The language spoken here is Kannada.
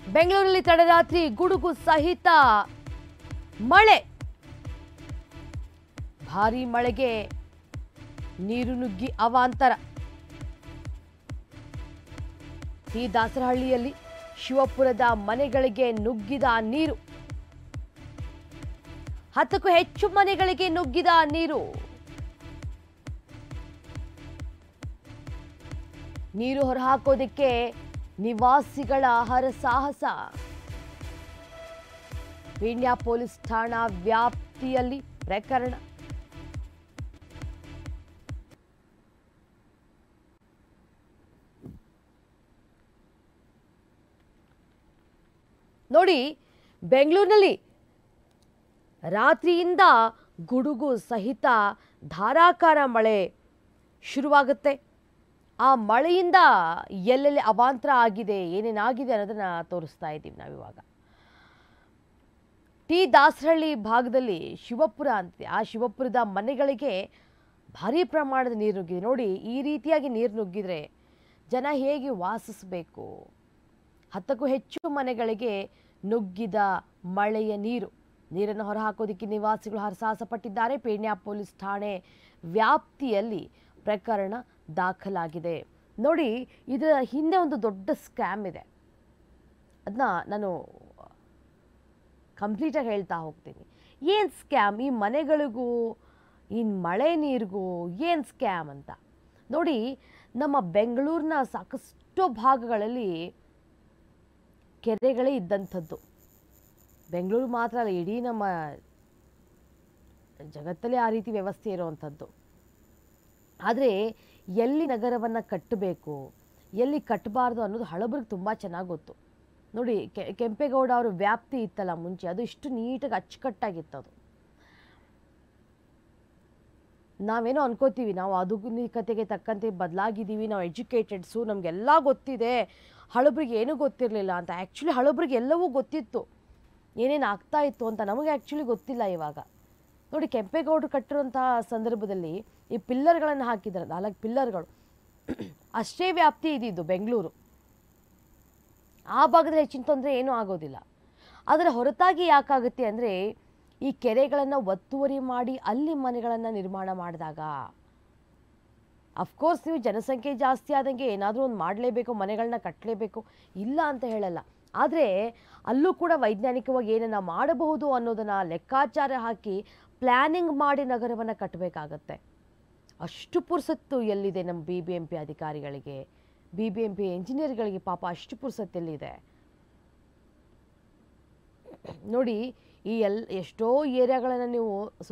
ಬೆಂಗಳೂರಲ್ಲಿ ತಡರಾತ್ರಿ ಗುಡುಗು ಸಹಿತ ಮಳೆ ಭಾರೀ ಮಳೆಗೆ ನೀರು ನುಗ್ಗಿ ಅವಾಂತರ ಈ ದಾಸರಹಳ್ಳಿಯಲ್ಲಿ ಶಿವಪುರದ ಮನೆಗಳಿಗೆ ನುಗ್ಗಿದ ನೀರು ಹತ್ತಕ್ಕೂ ಹೆಚ್ಚು ಮನೆಗಳಿಗೆ ನುಗ್ಗಿದ ನೀರು ನೀರು ಹೊರಹಾಕೋದಕ್ಕೆ ನಿವಾಸಿಗಳ ಹರಸಾಹಸ ಪೀಣ್ಯ ಪೊಲೀಸ್ ಠಾಣಾ ವ್ಯಾಪ್ತಿಯಲ್ಲಿ ಪ್ರಕರಣ ನೋಡಿ ಬೆಂಗಳೂರಿನಲ್ಲಿ ರಾತ್ರಿಯಿಂದ ಗುಡುಗು ಸಹಿತ ಧಾರಾಕಾರ ಮಳೆ ಶುರುವಾಗುತ್ತೆ ಆ ಮಳೆಯಿಂದ ಎಲ್ಲೆಲ್ಲಿ ಅವಾಂತರ ಆಗಿದೆ ಏನೇನಾಗಿದೆ ಅನ್ನೋದನ್ನ ತೋರಿಸ್ತಾ ಇದ್ದೀವಿ ನಾವಿವಾಗ ಟಿ ದಾಸರಹಳ್ಳಿ ಭಾಗದಲ್ಲಿ ಶಿವಪುರ ಅಂತಿದೆ ಆ ಶಿವಪುರದ ಮನೆಗಳಿಗೆ ಭಾರಿ ಪ್ರಮಾಣದ ನೀರು ನುಗ್ಗಿದೆ ನೋಡಿ ಈ ರೀತಿಯಾಗಿ ನೀರು ನುಗ್ಗಿದ್ರೆ ಜನ ಹೇಗೆ ವಾಸಿಸಬೇಕು ಹತ್ತಕ್ಕೂ ಹೆಚ್ಚು ಮನೆಗಳಿಗೆ ನುಗ್ಗಿದ ಮಳೆಯ ನೀರು ನೀರನ್ನು ಹೊರಹಾಕೋದಕ್ಕೆ ನಿವಾಸಿಗಳು ಹರಸಾಹಸ ಪಟ್ಟಿದ್ದಾರೆ ಪೇಣ್ಯ ಪೊಲೀಸ್ ಠಾಣೆ ವ್ಯಾಪ್ತಿಯಲ್ಲಿ ಪ್ರಕರಣ ದಾಖಲಾಗಿದೆ ನೋಡಿ ಇದರ ಹಿಂದೆ ಒಂದು ದೊಡ್ಡ ಸ್ಕ್ಯಾಮ್ ಇದೆ ಅದನ್ನ ನಾನು ಕಂಪ್ಲೀಟಾಗಿ ಹೇಳ್ತಾ ಹೋಗ್ತೀನಿ ಏನು ಸ್ಕ್ಯಾಮ್ ಈ ಮನೆಗಳಿಗೂ ಈ ಮಳೆ ನೀರಿಗೂ ಏನು ಸ್ಕ್ಯಾಮ್ ಅಂತ ನೋಡಿ ನಮ್ಮ ಬೆಂಗಳೂರಿನ ಸಾಕಷ್ಟು ಭಾಗಗಳಲ್ಲಿ ಕೆರೆಗಳೇ ಇದ್ದಂಥದ್ದು ಬೆಂಗಳೂರು ಮಾತ್ರ ಅಲ್ಲ ಇಡೀ ನಮ್ಮ ಜಗತ್ತಲ್ಲೇ ಆ ರೀತಿ ವ್ಯವಸ್ಥೆ ಇರುವಂಥದ್ದು ಆದರೆ ಎಲ್ಲಿ ನಗರವನ್ನು ಕಟ್ಟಬೇಕು ಎಲ್ಲಿ ಕಟ್ಟಬಾರ್ದು ಅನ್ನೋದು ಹಳಬರಿಗೆ ತುಂಬ ಚೆನ್ನಾಗಿ ಗೊತ್ತು ನೋಡಿ ಕೆ ಕೆಂಪೇಗೌಡ ಅವರ ವ್ಯಾಪ್ತಿ ಇತ್ತಲ್ಲ ಮುಂಚೆ ಅದು ಇಷ್ಟು ನೀಟಾಗಿ ಅಚ್ಚುಕಟ್ಟಾಗಿತ್ತು ಅದು ನಾವೇನೋ ಅನ್ಕೋತೀವಿ ನಾವು ಆಧುನಿಕತೆಗೆ ತಕ್ಕಂತೆ ಬದಲಾಗಿದ್ದೀವಿ ನಾವು ಎಜುಕೇಟೆಡ್ಸು ನಮಗೆಲ್ಲ ಗೊತ್ತಿದೆ ಹಳಬ್ರಿಗೆ ಏನೂ ಗೊತ್ತಿರಲಿಲ್ಲ ಅಂತ ಆ್ಯಕ್ಚುಲಿ ಹಳಬ್ರಿಗೆ ಎಲ್ಲವೂ ಗೊತ್ತಿತ್ತು ಏನೇನು ಆಗ್ತಾ ಇತ್ತು ಅಂತ ನಮಗೆ ಆ್ಯಕ್ಚುಲಿ ಗೊತ್ತಿಲ್ಲ ಇವಾಗ ನೋಡಿ ಕೆಂಪೇಗೌಡರು ಕಟ್ಟಿರುವಂತಹ ಸಂದರ್ಭದಲ್ಲಿ ಈ ಪಿಲ್ಲರ್ಗಳನ್ನು ಹಾಕಿದ್ದಾರೆ ನಾಲ್ಕು ಪಿಲ್ಲರ್ಗಳು ಅಷ್ಟೇ ವ್ಯಾಪ್ತಿ ಇದ್ದಿದ್ದು ಬೆಂಗಳೂರು ಆ ಭಾಗದಲ್ಲಿ ಹೆಚ್ಚಿನ ತೊಂದರೆ ಏನೂ ಆಗೋದಿಲ್ಲ ಅದರ ಹೊರತಾಗಿ ಯಾಕಾಗುತ್ತೆ ಅಂದರೆ ಈ ಕೆರೆಗಳನ್ನು ಒತ್ತುವರಿ ಮಾಡಿ ಅಲ್ಲಿ ಮನೆಗಳನ್ನು ನಿರ್ಮಾಣ ಮಾಡಿದಾಗ ಅಫ್ಕೋರ್ಸ್ ನೀವು ಜನಸಂಖ್ಯೆ ಜಾಸ್ತಿ ಆದಂಗೆ ಏನಾದರೂ ಒಂದು ಮಾಡಲೇಬೇಕು ಮನೆಗಳನ್ನ ಕಟ್ಟಲೇಬೇಕು ಇಲ್ಲ ಅಂತ ಹೇಳಲ್ಲ ಆದರೆ ಅಲ್ಲೂ ಕೂಡ ವೈಜ್ಞಾನಿಕವಾಗಿ ಏನನ್ನ ಮಾಡಬಹುದು ಅನ್ನೋದನ್ನು ಲೆಕ್ಕಾಚಾರ ಹಾಕಿ ಪ್ಲ್ಯಾನಿಂಗ್ ಮಾಡಿ ನಗರವನ್ನು ಕಟ್ಟಬೇಕಾಗತ್ತೆ ಅಷ್ಟು ಪುರ್ಸತ್ತು ಎಲ್ಲಿದೆ ನಮ್ಮ ಬಿ ಬಿ ಎಂ ಪಿ ಅಧಿಕಾರಿಗಳಿಗೆ ಬಿ ಬಿ ಎಂ ಪಿ ಎಂಜಿನಿಯರ್ಗಳಿಗೆ ಪಾಪ ಅಷ್ಟು ಪುರ್ಸತ್ತು ಎಲ್ಲಿದೆ ನೋಡಿ ಈ ಎಲ್ ಎಷ್ಟೋ ಏರಿಯಾಗಳನ್ನು ನೀವು